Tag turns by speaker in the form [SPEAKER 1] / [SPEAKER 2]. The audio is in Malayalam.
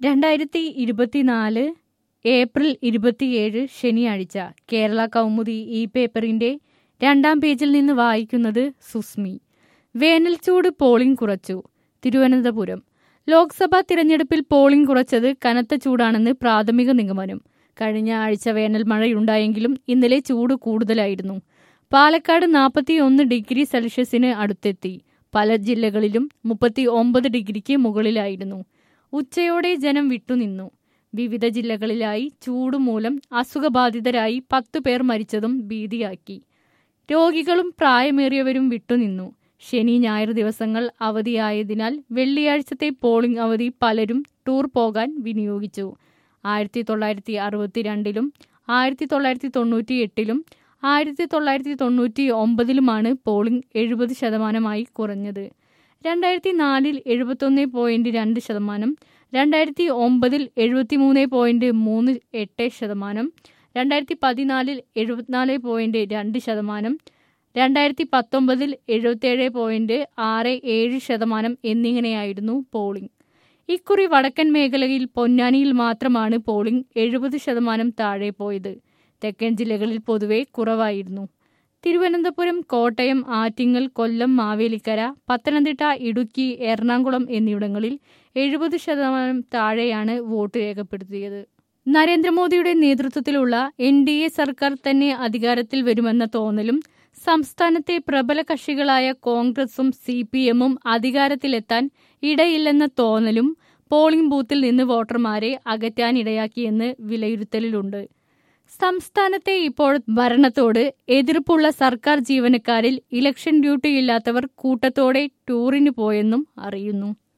[SPEAKER 1] രണ്ടായിരത്തി ഇരുപത്തിനാല് ഏപ്രിൽ ഇരുപത്തിയേഴ് ശനിയാഴ്ച കേരള കൗമുദി ഈ പേപ്പറിന്റെ രണ്ടാം പേജിൽ നിന്ന് വായിക്കുന്നത് സുസ്മി വേനൽച്ചൂട് പോളിംഗ് കുറച്ചു തിരുവനന്തപുരം ലോക്സഭാ തിരഞ്ഞെടുപ്പിൽ പോളിംഗ് കുറച്ചത് കനത്ത ചൂടാണെന്ന് പ്രാഥമിക നിഗമനം കഴിഞ്ഞ ആഴ്ച വേനൽ മഴയുണ്ടായെങ്കിലും ഇന്നലെ ചൂട് കൂടുതലായിരുന്നു പാലക്കാട് നാൽപ്പത്തി ഒന്ന് ഡിഗ്രി സെൽഷ്യസിന് അടുത്തെത്തി പല ജില്ലകളിലും മുപ്പത്തി ഒമ്പത് ഡിഗ്രിക്ക് മുകളിലായിരുന്നു ഉച്ചയോടെ ജനം വിട്ടുനിന്നു വിവിധ ജില്ലകളിലായി ചൂടുമൂലം അസുഖബാധിതരായി പത്തു പേർ മരിച്ചതും ഭീതിയാക്കി രോഗികളും പ്രായമേറിയവരും വിട്ടുനിന്നു ശനി ഞായർ ദിവസങ്ങൾ അവധിയായതിനാൽ വെള്ളിയാഴ്ചത്തെ പോളിംഗ് അവധി പലരും ടൂർ പോകാൻ വിനിയോഗിച്ചു ആയിരത്തി തൊള്ളായിരത്തി അറുപത്തിരണ്ടിലും ആയിരത്തി തൊള്ളായിരത്തി തൊണ്ണൂറ്റി എട്ടിലും ആയിരത്തി തൊള്ളായിരത്തി തൊണ്ണൂറ്റി ഒമ്പതിലുമാണ് പോളിംഗ് എഴുപത് ശതമാനമായി കുറഞ്ഞത് രണ്ടായിരത്തി നാലിൽ എഴുപത്തൊന്ന് പോയിന്റ് രണ്ട് ശതമാനം രണ്ടായിരത്തി ഒമ്പതിൽ എഴുപത്തിമൂന്ന് പോയിന്റ് മൂന്ന് എട്ട് ശതമാനം രണ്ടായിരത്തി പതിനാലിൽ എഴുപത്തിനാല് പോയിന്റ് രണ്ട് ശതമാനം രണ്ടായിരത്തി പത്തൊമ്പതിൽ എഴുപത്തിയേഴ് പോയിന്റ് ആറ് ഏഴ് ശതമാനം എന്നിങ്ങനെയായിരുന്നു പോളിംഗ് ഇക്കുറി വടക്കൻ മേഖലയിൽ പൊന്നാനിയിൽ മാത്രമാണ് പോളിംഗ് എഴുപത് ശതമാനം താഴെ പോയത് തെക്കൻ ജില്ലകളിൽ പൊതുവെ കുറവായിരുന്നു തിരുവനന്തപുരം കോട്ടയം ആറ്റിങ്ങൽ കൊല്ലം മാവേലിക്കര പത്തനംതിട്ട ഇടുക്കി എറണാകുളം എന്നിവിടങ്ങളിൽ എഴുപത് ശതമാനം താഴെയാണ് വോട്ട് രേഖപ്പെടുത്തിയത് നരേന്ദ്രമോദിയുടെ നേതൃത്വത്തിലുള്ള എൻ ഡി എ സർക്കാർ തന്നെ അധികാരത്തിൽ വരുമെന്ന തോന്നലും സംസ്ഥാനത്തെ പ്രബല കക്ഷികളായ കോൺഗ്രസും സി പി എമ്മും അധികാരത്തിലെത്താൻ ഇടയില്ലെന്ന തോന്നലും പോളിംഗ് ബൂത്തിൽ നിന്ന് വോട്ടർമാരെ അകറ്റാനിടയാക്കിയെന്ന് വിലയിരുത്തലിലുണ്ട് സംസ്ഥാനത്തെ ഇപ്പോൾ ഭരണത്തോട് എതിർപ്പുള്ള സർക്കാർ ജീവനക്കാരിൽ ഇലക്ഷൻ ഡ്യൂട്ടിയില്ലാത്തവർ കൂട്ടത്തോടെ ടൂറിന് പോയെന്നും അറിയുന്നു